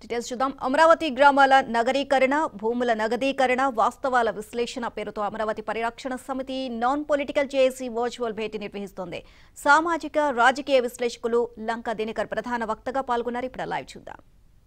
details చూద్దాం అమరావతి గ్రామాల నగరీకరణ భూముల నగదీకరణ వాస్తవాల విశ్లేషణ పేరుతో అమరావతి పరిరక్షణ సమితి నాన్ పొలిటికల్ జేఏసీ వర్చువల్ భేటీ నిర్వహిస్తోంది సామాజిక రాజకీయ విశ్లేషకులు లంక దినకర్ ప్రధాన వక్తగా పాల్గొన్నారు ఇప్పుడు లైవ్ చూద్దాం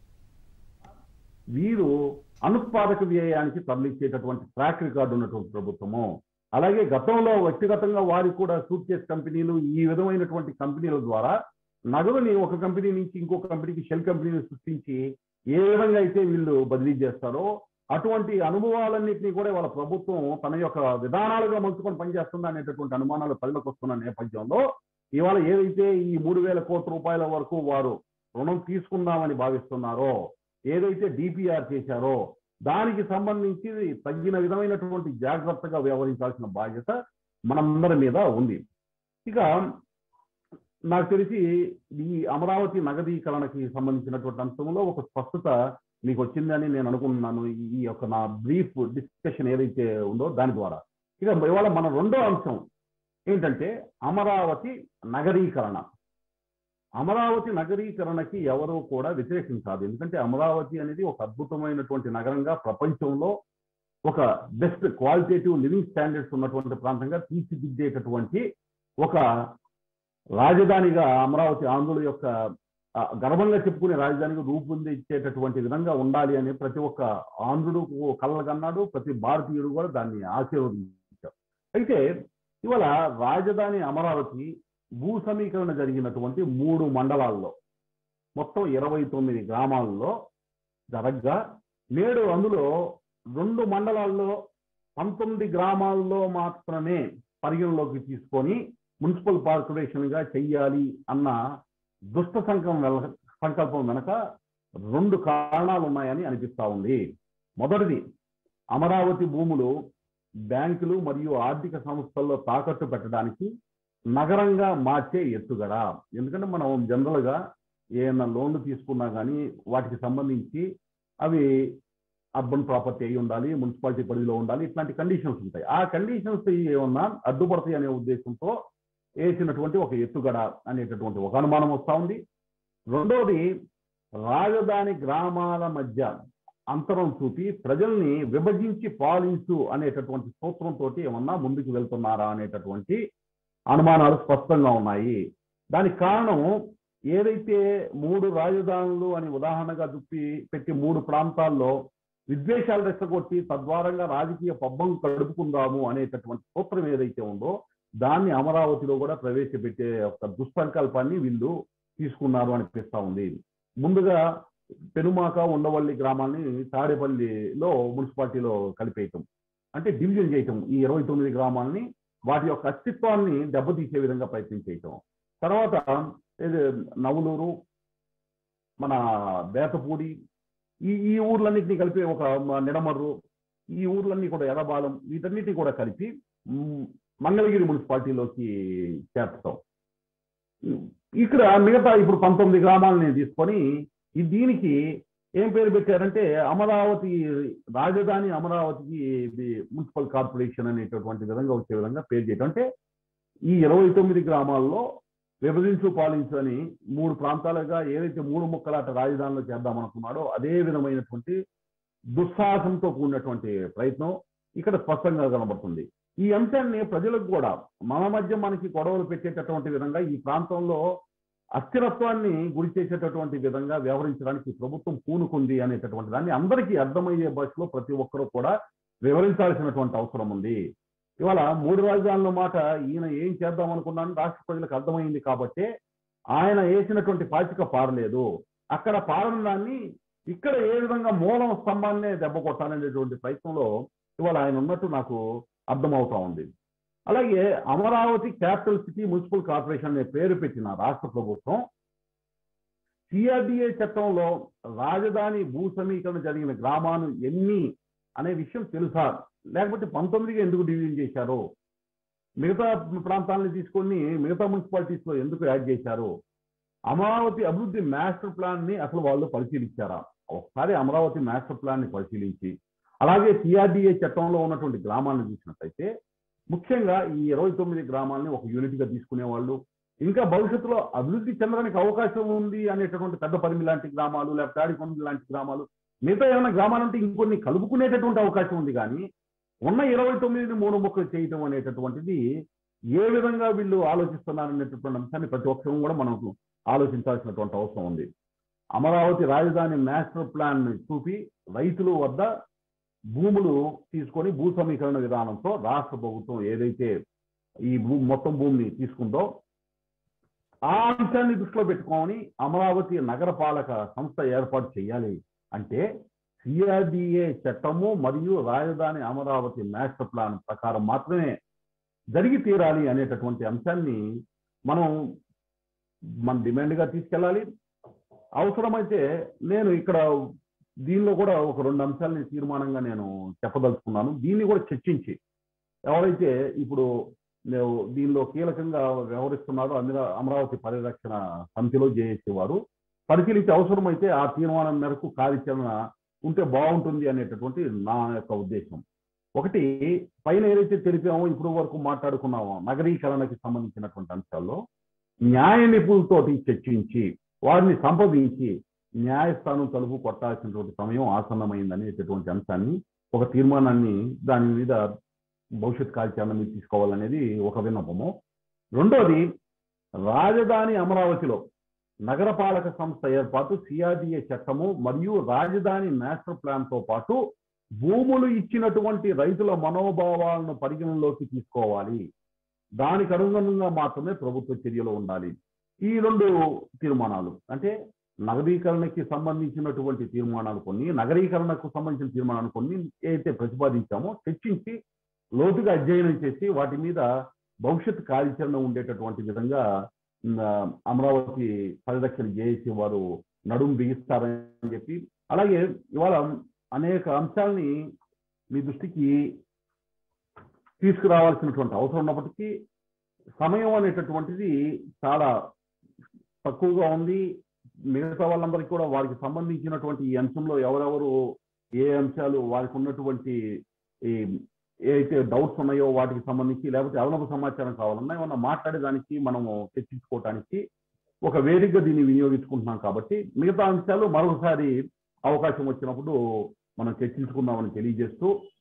వీరు అనుత్పాదక వ్యయానికి తరలించేటటువంటి ట్రాక్ రికార్డు ఉన్నటువంటి ప్రభుత్వము అలాగే గతంలో వ్యక్తిగతంగా వారికి కూడా సూట్ కేస్ కంపెనీలు ఈ విధమైనటువంటి కంపెనీల ద్వారా నగదుని ఒక కంపెనీ నుంచి ఇంకొక కంపెనీకి షెల్ కంపెనీని సృష్టించి ఏ విధంగా అయితే వీళ్ళు బదిలీ చేస్తారో అటువంటి అనుభవాలన్నింటినీ కూడా వాళ్ళ ప్రభుత్వం తన యొక్క విధానాలుగా మలుచుకొని పనిచేస్తుంది అనేటటువంటి అనుమానాలు ప్రజలకు వస్తున్న నేపథ్యంలో ఇవాళ ఏదైతే ఈ మూడు వేల కోట్ల రూపాయల వరకు వారు రుణం తీసుకుందామని భావిస్తున్నారో ఏదైతే డిపిఆర్ చేశారో దానికి సంబంధించి తగిన విధమైనటువంటి జాగ్రత్తగా వ్యవహరించాల్సిన బాధ్యత మనందరి మీద ఉంది ఇక నాకు తెలిసి ఈ అమరావతి నగదీకరణకి సంబంధించినటువంటి అంశంలో ఒక స్పష్టత మీకు వచ్చిందని నేను అనుకుంటున్నాను ఈ యొక్క నా బ్రీఫ్ డిస్కషన్ ఏదైతే ఉందో దాని ద్వారా ఇక ఇవాళ మన రెండో అంశం ఏంటంటే అమరావతి నగరీకరణ అమరావతి నగరీకరణకి ఎవరు కూడా వ్యతిరేకించాలి ఎందుకంటే అమరావతి అనేది ఒక అద్భుతమైనటువంటి నగరంగా ప్రపంచంలో ఒక బెస్ట్ క్వాలిటేటివ్ లివింగ్ స్టాండర్డ్స్ ఉన్నటువంటి ప్రాంతంగా తీర్చిదిద్దేటటువంటి ఒక రాజధానిగా అమరావతి ఆంధ్రుల యొక్క ఆ, గర్వంగా చెప్పుకునే రాజధానిగా రూపొందించేటటువంటి విధంగా ఉండాలి అని ప్రతి ఒక్క ఆంధ్రుడు కళ్ళగన్నాడు ప్రతి భారతీయుడు కూడా దాన్ని ఆశీర్వదించారు అయితే ఇవాళ రాజధాని అమరావతి భూ సమీకరణ జరిగినటువంటి మూడు మండలాల్లో మొత్తం ఇరవై తొమ్మిది గ్రామాల్లో జరగ్గా నేడు అందులో రెండు మండలాల్లో పంతొమ్మిది గ్రామాల్లో మాత్రమే పరిగణలోకి తీసుకొని మున్సిపల్ కార్పొరేషన్ గా చెయ్యాలి అన్న దుష్ట సంకల్పం వెల- సంకల్పం వెనక రెండు కారణాలు ఉన్నాయని అనిపిస్తా ఉంది మొదటిది అమరావతి భూములు బ్యాంకులు మరియు ఆర్థిక సంస్థల్లో తాకట్టు పెట్టడానికి నగరంగా మార్చే ఎత్తుగడ ఎందుకంటే మనం జనరల్ గా ఏమైనా లోన్లు తీసుకున్నా కానీ వాటికి సంబంధించి అవి అర్బన్ ప్రాపర్టీ అయి ఉండాలి మున్సిపాలిటీ పరిధిలో ఉండాలి ఇట్లాంటి కండిషన్స్ ఉంటాయి ఆ కండిషన్స్ ఏమన్నా అడ్డుపడతాయి అనే ఉద్దేశంతో వేసినటువంటి ఒక ఎత్తుగడ అనేటటువంటి ఒక అనుమానం వస్తా ఉంది రెండోది రాజధాని గ్రామాల మధ్య అంతరం చూపి ప్రజల్ని విభజించి పాలించు అనేటటువంటి సూత్రంతో ఏమన్నా ముందుకు వెళ్తున్నారా అనేటటువంటి అనుమానాలు స్పష్టంగా ఉన్నాయి దానికి కారణం ఏదైతే మూడు రాజధానులు అని ఉదాహరణగా చూపి పెట్టి మూడు ప్రాంతాల్లో విద్వేషాలు రెచ్చగొట్టి తద్వారంగా రాజకీయ పబ్బం కడుపుకుందాము అనేటటువంటి సూత్రం ఏదైతే ఉందో దాన్ని అమరావతిలో కూడా ప్రవేశపెట్టే ఒక దుస్సంకల్పాన్ని వీళ్ళు తీసుకున్నారు అనిపిస్తా ఉంది ముందుగా పెనుమాక ఉండవల్లి గ్రామాన్ని తాడేపల్లిలో మున్సిపాలిటీలో కలిపేయటం అంటే డివిజన్ చేయటం ఈ ఇరవై తొమ్మిది గ్రామాలని వాటి యొక్క అస్తిత్వాన్ని దెబ్బతీసే విధంగా ప్రయత్నం చేయటం తర్వాత ఇది నవలూరు మన బేతపూడి ఈ ఈ ఊర్లన్నింటినీ కలిపి ఒక మ- నిడమర్రు ఈ ఊర్లన్నీ కూడా ఎర్రబాలెం వీటన్నిటిని కూడా కలిపి మ్, మంగళగిరి మున్సిపాలిటీలోకి చేర్చడం ఇక్కడ మిగతా ఇప్పుడు పంతొమ్మిది గ్రామాలని తీసుకొని ఈ దీనికి ఏం పేరు పెట్టారంటే అమరావతి రాజధాని అమరావతికి ఇది మున్సిపల్ కార్పొరేషన్ అనేటటువంటి విధంగా వచ్చే విధంగా పేరు చేయడం అంటే ఈ ఇరవై తొమ్మిది గ్రామాల్లో విభజించు పాలించు అని మూడు ప్రాంతాలుగా ఏదైతే మూడు ముక్కలాట రాజధానిలో చేద్దాం అనుకున్నాడో అదే విధమైనటువంటి దుస్సాహసంతో కూడినటువంటి ప్రయత్నం ఇక్కడ స్పష్టంగా కనబడుతుంది ఈ అంశాన్ని ప్రజలకు కూడా మన మధ్య మనకి గొడవలు పెట్టేటటువంటి విధంగా ఈ ప్రాంతంలో అస్థిరత్వాన్ని గురి చేసేటటువంటి విధంగా వ్యవహరించడానికి ప్రభుత్వం పూనుకుంది అనేటటువంటి దాన్ని అందరికీ అర్థమయ్యే భాషలో ప్రతి ఒక్కరూ కూడా వివరించాల్సినటువంటి అవసరం ఉంది ఇవాళ మూడు రాజధానుల మాట ఈయన ఏం చేద్దాం అనుకున్నాను రాష్ట్ర ప్రజలకు అర్థమైంది కాబట్టి ఆయన వేసినటువంటి పాచిక పారలేదు అక్కడ పారని దాన్ని ఇక్కడ ఏ విధంగా మూలం స్తంభాన్నే దెబ్బ కొట్టాలనేటువంటి ప్రయత్నంలో ఇవాళ ఆయన ఉన్నట్టు నాకు అర్థమవుతా ఉంది అలాగే Amaravati capital city municipal corporation అనే పేరు పెట్టిన రాష్ట్ర ప్రభుత్వం సిఆర్డిఏ చట్టంలో రాజధాని భూ సమీకరణ జరిగిన గ్రామాలు ఎన్ని అనే విషయం తెలుసా లేకపోతే పంతొమ్మిదిగా ఎందుకు డివిజన్ చేశారు మిగతా ప్రాంతాలను తీసుకొని మిగతా మున్సిపాలిటీస్ లో ఎందుకు యాడ్ చేశారు అమరావతి అభివృద్ధి మాస్టర్ ప్లాన్ ని అసలు వాళ్ళు పరిశీలించారా ఒకసారి అమరావతి మాస్టర్ ప్లాన్ ని పరిశీలించి అలాగే సిఆర్డిఏ చట్టంలో ఉన్నటువంటి గ్రామాలను చూసినట్టయితే ముఖ్యంగా ఈ ఇరవై తొమ్మిది గ్రామాలని ఒక యూనిట్ గా తీసుకునే వాళ్ళు ఇంకా భవిష్యత్తులో అభివృద్ధి చెందడానికి అవకాశం ఉంది అనేటటువంటి పెద్ద పరిమి లాంటి గ్రామాలు లేకపోతే ఆడికొండ లాంటి గ్రామాలు మిగతా ఏమైనా గ్రామాలంటే ఇంకొన్ని కలుపుకునేటటువంటి అవకాశం ఉంది కానీ ఉన్న ఇరవై తొమ్మిది మూడు మొక్కలు చేయటం అనేటటువంటిది ఏ విధంగా వీళ్ళు ఆలోచిస్తున్నారనేటటువంటి అంశాన్ని ప్రతి ఒక్కరూ కూడా మనం ఆలోచించాల్సినటువంటి అవసరం ఉంది అమరావతి రాజధాని మాస్టర్ ప్లాన్ చూపి రైతులు వద్ద భూములు తీసుకొని భూ సమీకరణ విధానంతో రాష్ట్ర ప్రభుత్వం ఏదైతే ఈ భూ మొత్తం భూమిని తీసుకుందో ఆ అంశాన్ని దృష్టిలో పెట్టుకొని అమరావతి నగరపాలక సంస్థ ఏర్పాటు చేయాలి అంటే సిఆర్డిఏ చట్టము మరియు రాజధాని అమరావతి మాస్టర్ ప్లాన్ ప్రకారం మాత్రమే జరిగి తీరాలి అనేటటువంటి అంశాన్ని మనం మన డిమాండ్గా తీసుకెళ్ళాలి అవసరమైతే నేను ఇక్కడ దీనిలో కూడా ఒక రెండు అంశాలని తీర్మానంగా నేను చెప్పదలుచుకున్నాను దీన్ని కూడా చర్చించి ఎవరైతే ఇప్పుడు నేను దీనిలో కీలకంగా వ్యవహరిస్తున్నారో అందులో అమరావతి పరిరక్షణ సమితిలో జేఏసీ వారు పరిశీలించి అవసరమైతే ఆ తీర్మానం మేరకు కార్యాచరణ ఉంటే బాగుంటుంది అనేటటువంటి నా యొక్క ఉద్దేశం ఒకటి పైన ఏదైతే తెలిపామో ఇప్పుడు వరకు మాట్లాడుకున్నామో నగరీకరణకి సంబంధించినటువంటి అంశాల్లో న్యాయ నిపుణులతోటి చర్చించి వారిని సంప్రదించి న్యాయస్థానం తలుపు కొట్టాల్సినటువంటి సమయం ఆసన్నమైంది అనేటటువంటి అంశాన్ని ఒక తీర్మానాన్ని దాని మీద భవిష్యత్ కార్యాచరణ మీద తీసుకోవాలనేది ఒక విన్నపము రెండోది రాజధాని అమరావతిలో నగరపాలక సంస్థ ఏర్పాటు సిఆర్డిఏ చట్టము మరియు రాజధాని మాస్టర్ ప్లాన్ తో పాటు భూములు ఇచ్చినటువంటి రైతుల మనోభావాలను పరిగణనలోకి తీసుకోవాలి దానికి అనుగుణంగా మాత్రమే ప్రభుత్వ చర్యలు ఉండాలి ఈ రెండు తీర్మానాలు అంటే నగరీకరణకి సంబంధించినటువంటి తీర్మానాలు కొన్ని నగరీకరణకు సంబంధించిన తీర్మానాలు కొన్ని ఏదైతే ప్రతిపాదించామో చర్చించి లోతుగా అధ్యయనం చేసి వాటి మీద భవిష్యత్ కార్యాచరణ ఉండేటటువంటి విధంగా అమరావతి పరిరక్షణ జేఏసీ వారు నడుం బిగిస్తారని చెప్పి అలాగే ఇవాళ అనేక అంశాలని మీ దృష్టికి తీసుకురావాల్సినటువంటి అవసరం ఉన్నప్పటికీ సమయం అనేటటువంటిది చాలా తక్కువగా ఉంది మిగతా వాళ్ళందరికీ కూడా వారికి సంబంధించినటువంటి ఈ అంశంలో ఎవరెవరు ఏ అంశాలు వారికి ఉన్నటువంటి ఈ ఏదైతే డౌట్స్ ఉన్నాయో వాటికి సంబంధించి లేకపోతే అదనపు సమాచారం కావాలన్నా ఏమన్నా మాట్లాడేదానికి మనము చర్చించుకోవటానికి ఒక వేదికగా దీన్ని వినియోగించుకుంటున్నాం కాబట్టి మిగతా అంశాలు మరొకసారి అవకాశం వచ్చినప్పుడు మనం చర్చించుకుందామని తెలియజేస్తూ